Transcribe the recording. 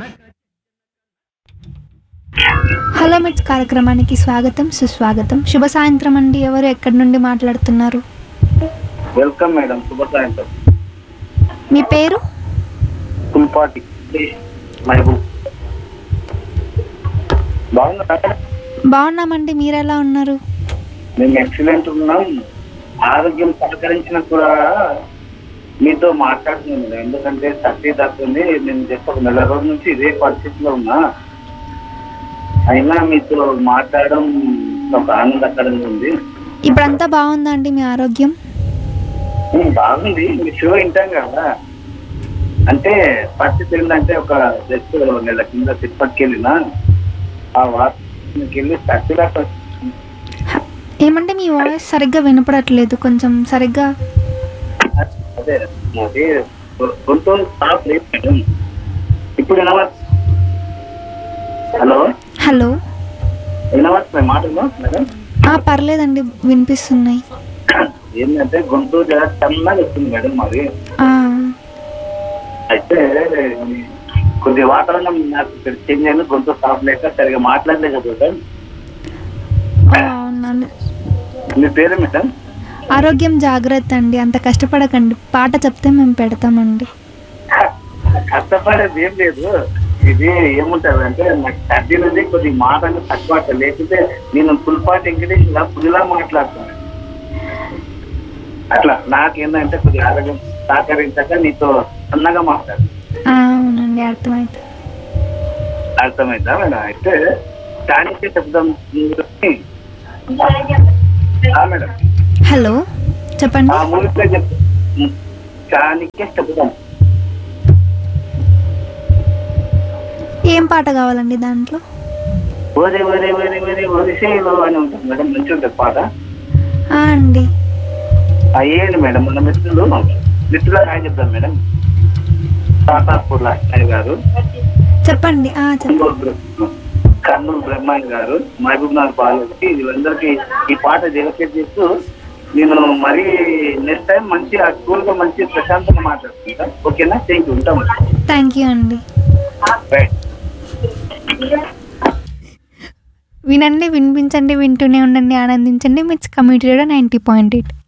Hello మిట్స్ కార్యక్రమానికి స్వాగతం సుస్వాగతం శుభ సాయంత్రం అండి ఎవరు ఎక్కడి నుండి మాట్లాడుతున్నారు వెల్కమ్ మేడం శుభ సాయంత్రం మీ పేరు ఫుల్పాటి మహబూబ్ బాగున్నా బాగున్నామండి మీరు ఎలా ఉన్నారు మేము ఎక్సలెంట్ ఉన్నాం ఆరోగ్యం సహకరించిన కూడా మీతో మాట్లాడుతున్నాం మేడం ఎందుకంటే సర్ది తగ్గుంది నేను జస్ట్ ఒక నెల రోజుల నుంచి ఇదే పరిస్థితిలో ఉన్నా అయినా మీతో మాట్లాడడం ఒక ఆనందకరంగా ఉంది ఇప్పుడంతా బాగుందా అండి మీ ఆరోగ్యం ఉమ్, బాగుంది మీ షో వింటాం కదా అంటే పరిస్థితి ఏంటంటే ఒక జస్ట్ నెల కింద తిరుపతికి వెళ్ళిన ఆ వాతానికి వెళ్ళి సర్ది దాకా ఏమంటే మీ వాయిస్ సరిగ్గా వినపడట్లేదు కొంచెం సరిగ్గా అదే అది గొంతు స్టాప్ లేదు మేడం ఇప్పుడు వినవచ్చు హలో హలో వినవచ్చు మాటలు మేడం ఆ పర్లేదండి వినిపిస్తున్నాయి ఏంటంటే గొంతు జర సన్నగా వస్తుంది మేడం మరి ఆ, అయితే కొద్ది వాతావరణం నాకు ఇక్కడ చేంజ్ అయింది గొంతు స్టాప్ లేక సరిగా మాట్లాడలేకపోతే ఆ, అవునండి మీ పేరు మేడం ఆరోగ్యం జాగ్రత్త అండి అంత కష్టపడకండి పాట చెప్తే మేము పెడతామండి కష్టపడేది ఏం లేదు ఇది ఏముంటది అంటే నాకు సర్ది నుండి కొద్ది మాటలు తక్కువ అంట. లేకపోతే నేను ఫుల్పాటి వెంకటేష్ లా పులిలా మాట్లాడతాను అట్లా నాకేందంటే కొద్ది ఆరోగ్యం సహకరించక నీతో సన్నగా మాట్లాడు ఆ, అవునండి అర్థమైతే అర్థమైందా మేడం అయితే దానికే చెప్దాం ఆ మేడం హలో చెప్పండి ఆ ముందుకే చెప్తాం దానికే చెప్దాం ఏం పాట కావాలండి దాంట్లో ఓరే ఓరే ఓరే ఓరే ఒరిసేలో అని ఉంటుంది మేడం మంచి ఉంటుంది పాట ఆ, అండి అయ్యేది మేడం మన మిత్రులు మిత్రుల హాయ్ చెప్తాం మేడం తాతాపూర్ లక్ష్మణ్ గారు చెప్పండి ఆ, చెప్పండి కర్నూలు బ్ర- కర్నూలు బ్రహ్మాన్ గారు మహబూబ్ నగర్ బాలకి వీళ్ళందరికీ ఈ పాట డెలికేట్ చేస్తూ నేను మరీ నెక్స్ట్ టైం మంచి ఆ స్కూల్ గా మంచి ప్రశాంతంగా మాట్లాడుతుంటా ఓకేనా థ్యాంక్ యూ ఉంటాం థ్యాంక్ యూ అండి రైట్ వినండి వినిపించండి వింటూనే ఉండండి ఆనందించండి మిట్స్ కమ్యూనిటీ నైంటీ పాయింట్ ఎయిట్